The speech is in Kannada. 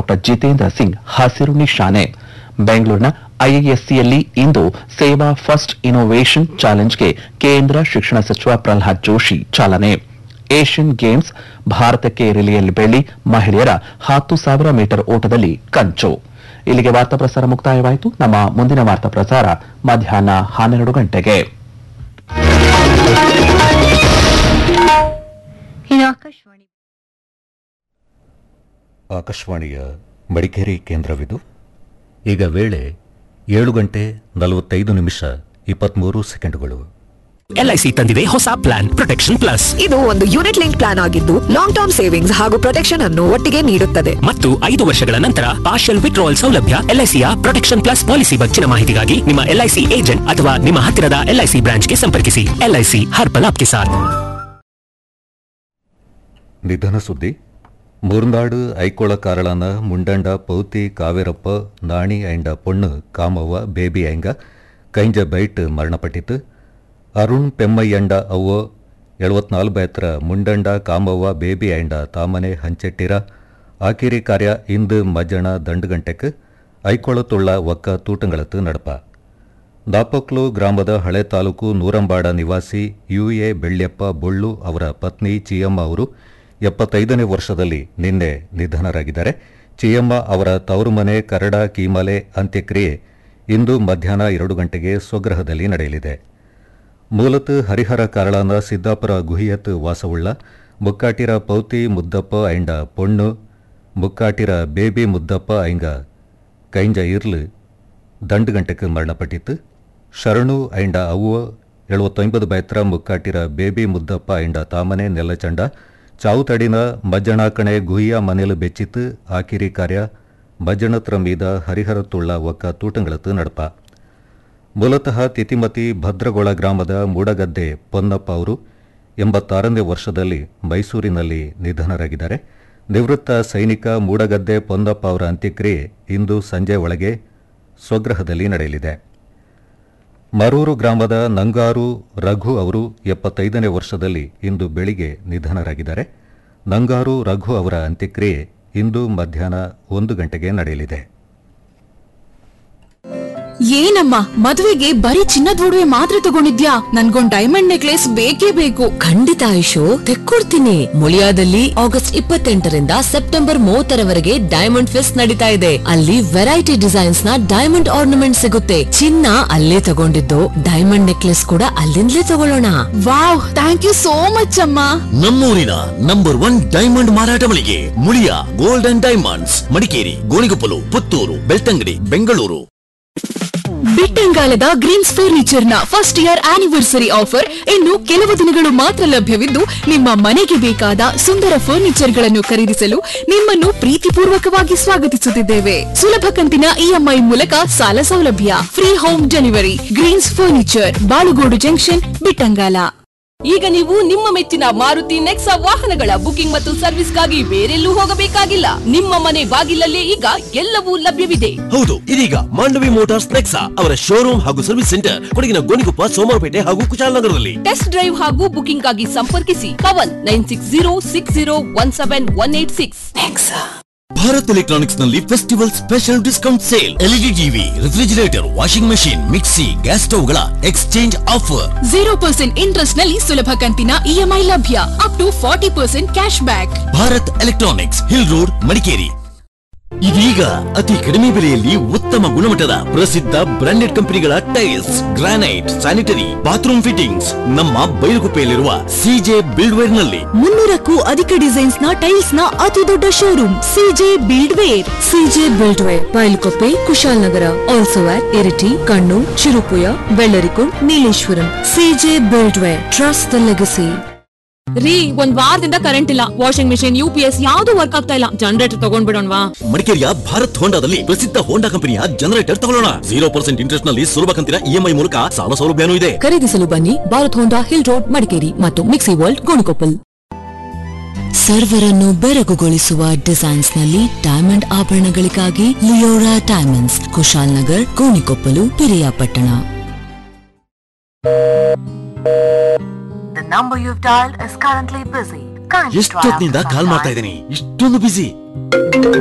ಡಾಕ್ಟರ್ ಜಿತೇಂದ್ರ ಸಿಂಗ್ ಹಸಿರು ನಿಶಾನೆ ಬೆಂಗಳೂರಿನ ಐಐಎಸ್ಸಿಯಲ್ಲಿ ಇಂದು ಸೇವಾ ಫಸ್ಟ್ ಇನ್ನೋವೇಷನ್ ಚಾಲೆಂಜ್ಗೆ ಕೇಂದ್ರ ಶಿಕ್ಷಣ ಸಚಿವ ಪ್ರಹ್ಲಾದ್ ಜೋಶಿ ಚಾಲನೆ ಏಷ್ಯನ್ ಗೇಮ್ಸ್ ಭಾರತಕ್ಕೆ ರಿಲಿಯಲ್ಲಿ ಬೆಳ್ಳಿ ಮಹಿಳೆಯರ ಹತ್ತು ಸಾವಿರ ಮೀಟರ್ ಓಟದಲ್ಲಿ ಕಂಚು ಇಲ್ಲಿಗೆ ವಾರ್ತಾ ಪ್ರಸಾರ ಮುಕ್ತಾಯವಾಯಿತು ನಮ್ಮ ಮುಂದಿನ ವಾರ್ತಾ ಪ್ರಸಾರ ಮಧ್ಯಾಹ್ನ ಹನ್ನೆರಡು ಗಂಟೆಗೆ ಇದು ಆಕಾಶವಾಣಿ ಆಕಾಶವಾಣಿಯ ಮಡಿಕೇರಿ ಕೇಂದ್ರವಿದು ಈಗ ವೇಳೆ ಏಳು ಗಂಟೆ ನಲವತ್ತೈದು ನಿಮಿಷ ಇಪ್ಪತ್ಮೂರು ಸೆಕೆಂಡುಗಳು ಎಲ್ಐಸಿ ತಂದಿದೆ ಹೊಸ ಪ್ಲಾನ್ ಪ್ರೊಟೆಕ್ಷನ್ ಪ್ಲಸ್ ಇದು ಒಂದು ಯೂನಿಟ್ ಲಿಂಕ್ ಪ್ಲಾನ್ ಆಗಿದ್ದು ಲಾಂಗ್ ಟರ್ಮ್ ಸೇವಿಂಗ್ಸ್ ಹಾಗೂ ಪ್ರೊಟೆಕ್ಷನ್ ಅನ್ನು ಒಟ್ಟಿಗೆ ನೀಡುತ್ತದೆ ಮತ್ತು ಐದು ವರ್ಷಗಳ ನಂತರ ಪಾರ್ಷಲ್ ವಿಡ್ರಾವಲ್ ಸೌಲಭ್ಯ ಎಲ್ಐಸಿಯ ಪ್ರೊಟೆಕ್ಷನ್ ಪ್ಲಸ್ ಪಾಲಿಸಿ ಬಗ್ಗಿನ ಮಾಹಿತಿಗಾಗಿ ನಿಮ್ಮ ಎಲ್ಐಸಿ ಏಜೆಂಟ್ ಅಥವಾ ನಿಮ್ಮ ಹತ್ತಿರದ ಎಲ್ಐಸಿ ಬ್ರಾಂಚ್ಗೆ ಸಂಪರ್ಕಿಸಿ ಎಲ್ಐಸಿ ಹರ್ಪಲ್ ಆಪ್ಗೆ ಸಾಥ್ ನಿಧನ ಸುದ್ದಿ ಮೂರ್ನಾಡು ಐಕೋಳ ಕಾರಳನ ಮುಂಡಂಡ ಪೌತಿ ಕಾವೇರಪ್ಪ ನಾಣಿ ಐಂಡ ಪೊಣ್ಣು ಕಾಮವ್ವ ಬೇಬಿ ಐಂಗ ಕೈಂಜ ಬೈಟ್ ಮರಣಪಟ್ಟಿತು ಅರುಣ್ ಪೆಮ್ಮಯ್ಯಂಡ ಅವ್ವ ಎಳವತ್ನಾಲ್ಕು ಎತ್ತರ ಮುಂಡಂಡ ಕಾಮವ್ವ ಬೇಬಿ ಐಂಡ ತಾಮನೆ ಹಂಚೆಟ್ಟಿರ ಆಕಿರಿ ಕಾರ್ಯ ಇಂದು ಮಜ್ಜಣ ದಂಡುಗಂಟೆಕ್ ಐಕೋಳ ತುಳ್ಳ ಒಕ್ಕ ತೂಟಂಗಳತ್ತು ನಡಪ ದಾಪಕ್ಲು ಗ್ರಾಮದ ಹಳೆ ತಾಲೂಕು ನೂರಂಬಾಡ ನಿವಾಸಿ ಯುಎ ಬೆಳ್ಯಪ್ಪ ಬೊಳ್ಳು ಅವರ ಪತ್ನಿ ಚಿಯಮ್ಮ ಅವರು ಎಪ್ಪತ್ತೈದನೇ ವರ್ಷದಲ್ಲಿ ನಿನ್ನೆ ನಿಧನರಾಗಿದ್ದಾರೆ ಚಿಯಮ್ಮ ಅವರ ತವರು ಮನೆ ಕರಡ ಕೀಮಲೆ ಅಂತ್ಯಕ್ರಿಯೆ ಇಂದು ಮಧ್ಯಾಹ್ನ ಎರಡು ಗಂಟೆಗೆ ಸ್ವಗೃಹದಲ್ಲಿ ನಡೆಯಲಿದೆ ಮೂಲತಃ ಹರಿಹರ ಕಾರಳನ ಸಿದ್ದಾಪುರ ಗುಹಿಯತ್ ವಾಸವುಳ್ಳ ಮುಕ್ಕಾಟಿರ ಪೌತಿ ಮುದ್ದಪ್ಪ ಐಂಡ ಪೊಣ್ಣು ಮುಕ್ಕಾಟಿರ ಬೇಬಿ ಮುದ್ದಪ್ಪ ಐಂಗ ಕೈಂಜ ಇರ್ಲು ದಂಡುಗಂಟೆಗೆ ಮರಣಪಟ್ಟಿತ್ತು ಶರಣು ಐಂಡ ಅವ್ವ ಎಳುವತ್ತೊಂಬದು ಬೈತ್ರ ಮುಕ್ಕಾಟಿರ ಬೇಬಿ ಮುದ್ದಪ್ಪ ಐಂಡ ತಾಮನೆ ನೆಲ್ಲಚಂಡ ಚಾವುತಡಿನ ಮಜ್ಜಣಾಕಣೆ ಗುಹಿಯ ಮನೆಲು ಬೆಚ್ಚಿತ್ತು ಆಕಿರಿ ಕಾರ್ಯ ಮಜ್ಜಣತ್ರ ಮೀದ ಹರಿಹರ ತುಳ್ಳ ಒಕ್ಕ ತೂಟಂಗಳತ್ತು ನಡಪ ಮೂಲತಃ ತಿತಿಮತಿ ಭದ್ರಗೊಳ ಗ್ರಾಮದ ಮೂಡಗದ್ದೆ ಪೊನ್ನಪ್ಪ ಅವರು ಎಂಬತ್ತಾರನೇ ವರ್ಷದಲ್ಲಿ ಮೈಸೂರಿನಲ್ಲಿ ನಿಧನರಾಗಿದ್ದಾರೆ ನಿವೃತ್ತ ಸೈನಿಕ ಮೂಡಗದ್ದೆ ಪೊನ್ನಪ್ಪ ಅವರ ಅಂತ್ಯಕ್ರಿಯೆ ಇಂದು ಸಂಜೆ ಒಳಗೆ ಸ್ವಗೃಹದಲ್ಲಿ ನಡೆಯಲಿದೆ ಮರೂರು ಗ್ರಾಮದ ನಂಗಾರು ರಘು ಅವರು ಎಪ್ಪತ್ತೈದನೇ ವರ್ಷದಲ್ಲಿ ಇಂದು ಬೆಳಿಗ್ಗೆ ನಿಧನರಾಗಿದ್ದಾರೆ ನಂಗಾರು ರಘು ಅವರ ಅಂತ್ಯಕ್ರಿಯೆ ಇಂದು ಮಧ್ಯಾಹ್ನ ಒಂದು ಗಂಟೆಗೆ ನಡೆಯಲಿದೆ ಏನಮ್ಮ ಮದುವೆಗೆ ಬರೀ ಚಿನ್ನದ ಒಡವೆ ಮಾತ್ರ ತಗೊಂಡಿದ್ಯಾ ನನ್ಗೊಂದ್ ಡೈಮಂಡ್ ನೆಕ್ಲೆಸ್ ಬೇಕೇ ಬೇಕು ಖಂಡಿತ ಆಯುಷು ತೆಕ್ಕೊಡ್ತೀನಿ ಮುಳಿಯಾದಲ್ಲಿ ಆಗಸ್ಟ್ ಇಪ್ಪತ್ತೆಂಟರಿಂದ ಸೆಪ್ಟೆಂಬರ್ ಮೂವತ್ತರವರೆಗೆ ಡೈಮಂಡ್ ಫೆಸ್ಟ್ ನಡೀತಾ ಇದೆ ಅಲ್ಲಿ ವೆರೈಟಿ ಡಿಸೈನ್ಸ್ ನ ಡೈಮಂಡ್ ಆರ್ನಮೆಂಟ್ ಸಿಗುತ್ತೆ ಚಿನ್ನ ಅಲ್ಲೇ ತಗೊಂಡಿದ್ದು ಡೈಮಂಡ್ ನೆಕ್ಲೆಸ್ ಕೂಡ ಅಲ್ಲಿಂದಲೇ ತಗೊಳ್ಳೋಣ wow thank you so much ಅಮ್ಮ ನಮ್ಮೂರಿನ ನಂಬರ್ ಒನ್ ಡೈಮಂಡ್ ಮಾರಾಟ ಮಳಿಗೆ Muliya gold and diamonds Madikeri Gonikoppalu Puttur Belthangady Bengaluru ಬಿಟ್ಟಂಗಾಲದ ಗ್ರೀನ್ಸ್ ಫರ್ನಿಚರ್ ನ ಫಸ್ಟ್ ಇಯರ್ ಆನಿವರ್ಸರಿ ಆಫರ್ ಇನ್ನು ಕೆಲವು ದಿನಗಳು ಮಾತ್ರ ಲಭ್ಯವಿದ್ದು ನಿಮ್ಮ ಮನೆಗೆ ಬೇಕಾದ ಸುಂದರ ಫರ್ನಿಚರ್ ಗಳನ್ನು ಖರೀದಿಸಲು ನಿಮ್ಮನ್ನು ಪ್ರೀತಿಪೂರ್ವಕವಾಗಿ ಸ್ವಾಗತಿಸುತ್ತಿದ್ದೇವೆ ಸುಲಭ ಕಂತಿನ ಇಎಂಐ ಮೂಲಕ ಸಾಲ ಸೌಲಭ್ಯ free home delivery Greens furniture Balugodu junction Bittangala ಈಗ ನೀವು ನಿಮ್ಮ ಮೆಚ್ಚಿನ ಮಾರುತಿ ನೆಕ್ಸಾ ವಾಹನಗಳ ಬುಕಿಂಗ್ ಮತ್ತು ಸರ್ವಿಸ್ಗಾಗಿ ಬೇರೆಲ್ಲೂ ಹೋಗಬೇಕಾಗಿಲ್ಲ ನಿಮ್ಮ ಮನೆ ಬಾಗಿಲಲ್ಲೇ ಈಗ ಎಲ್ಲವೂ ಲಭ್ಯವಿದೆ ಹೌದು ಇದೀಗ ಮಾಂಡವಿ ಮೋಟಾರ್ಸ್ ನೆಕ್ಸಾ ಅವರ ಶೋರೂಮ್ ಹಾಗೂ ಸರ್ವಿಸ್ ಸೆಂಟರ್ ಕೊಡಗಿನ ಗೋಣಿಕೊಪ್ಪ ಸೋಮವಾರಪೇಟೆ ಹಾಗೂ ಕುಶಾಲನಗರದಲ್ಲಿ ಟೆಸ್ಟ್ ಡ್ರೈವ್ ಹಾಗೂ ಬುಕಿಂಗ್ ಆಗಿ ಸಂಪರ್ಕಿಸಿ Pavan nine six zero six zero one seven one eight six Bharat electronics ನಲ್ಲಿ festival special discount sale LED TV refrigerator washing machine mixie gas ಸ್ಟವ್ಗಳ exchange offer zero percent interest ನಲ್ಲಿ ಸುಲಭ ಕಂತಿನ ಇಎಂಐ ಲಭ್ಯ up to forty percent cash back Bharat electronics hill road Madikeri ಇದೀಗ ಅತಿ ಕಡಿಮೆ ಬೆಲೆಯಲ್ಲಿ ಉತ್ತಮ ಗುಣಮಟ್ಟದ ಪ್ರಸಿದ್ಧ ಬ್ರಾಂಡೆಡ್ ಕಂಪನಿಗಳ tiles granite sanitary bathroom fittings ನಮ್ಮ ಬೈಲುಗುಪ್ಪೆಯಲ್ಲಿರುವ ಸಿಜೆ ಬಿಲ್ಡ್ವೇರ್ ನಲ್ಲಿ ಮುನ್ನೂರಕ್ಕೂ ಅಧಿಕ ಡಿಸೈನ್ಸ್ ನ ಟೈಲ್ಸ್ ನ ಅತಿ ದೊಡ್ಡ showroom CJ buildware CJ buildware Bylakuppe Kushalnagar also at Iritty Kannur Chirupuya Bellarikund Nileshwaram CJ buildware trust the legacy ರೀ ಒಂದ್ ವಾರದಿಂದ ಕರೆಂಟ್ ಇಲ್ಲ washing machine U P S ಯಾವ್ದು ವರ್ಕ್ ಆಗ್ತಾ ಇಲ್ಲ ಜನರೇಟರ್ ತಗೊಂಡ್ಬಿಡೋಣವಾ ಮಡಿಕೇರಿಯ ಭಾರತ್ ಹೋಂಡಾದಲ್ಲಿ ಪ್ರಸಿದ್ಧ ಹೋಂಡಾ ಕಂಪನಿಯ ಜನರೇಟರ್ ತಗೊಳ್ಳೋಣ ಜೀರೋ ಪರ್ಸೆಂಟ್ ಇಂಟ್ರೆಸ್ಟ್ ನಲ್ಲಿ ಸುಲಭ ಕಂತಿನ ಇಎಂಐ ಮೂಲಕ ಸಾಲ ಸೌಲಭ್ಯನೂ ಇದೆ ಖರೀದಿಸಲು ಬನ್ನಿ Bharat Honda hill road Madikeri ಮತ್ತು ಮಿಕ್ಸಿ ವರ್ಲ್ಡ್ ಗೋಣಿಕೊಪ್ಪಲ್ ಸರ್ವರನ್ನು ಬೆರಗುಗೊಳಿಸುವ ಡಿಸೈನ್ಸ್ ನಲ್ಲಿ ಡೈಮಂಡ್ ಆಭರಣಗಳಿಗಾಗಿ Leora diamonds Kushalnagar Gonikoppalu Piriyapatna The number you've dialed is currently busy. Kindly try after ಎಷ್ಟೊತ್ತಿನಿಂದ some ಕಾಲ್ ಮಾಡ್ತಾ time. ಇದ್ದೀನಿ ಇಷ್ಟೊಂದು ಬಿಸಿ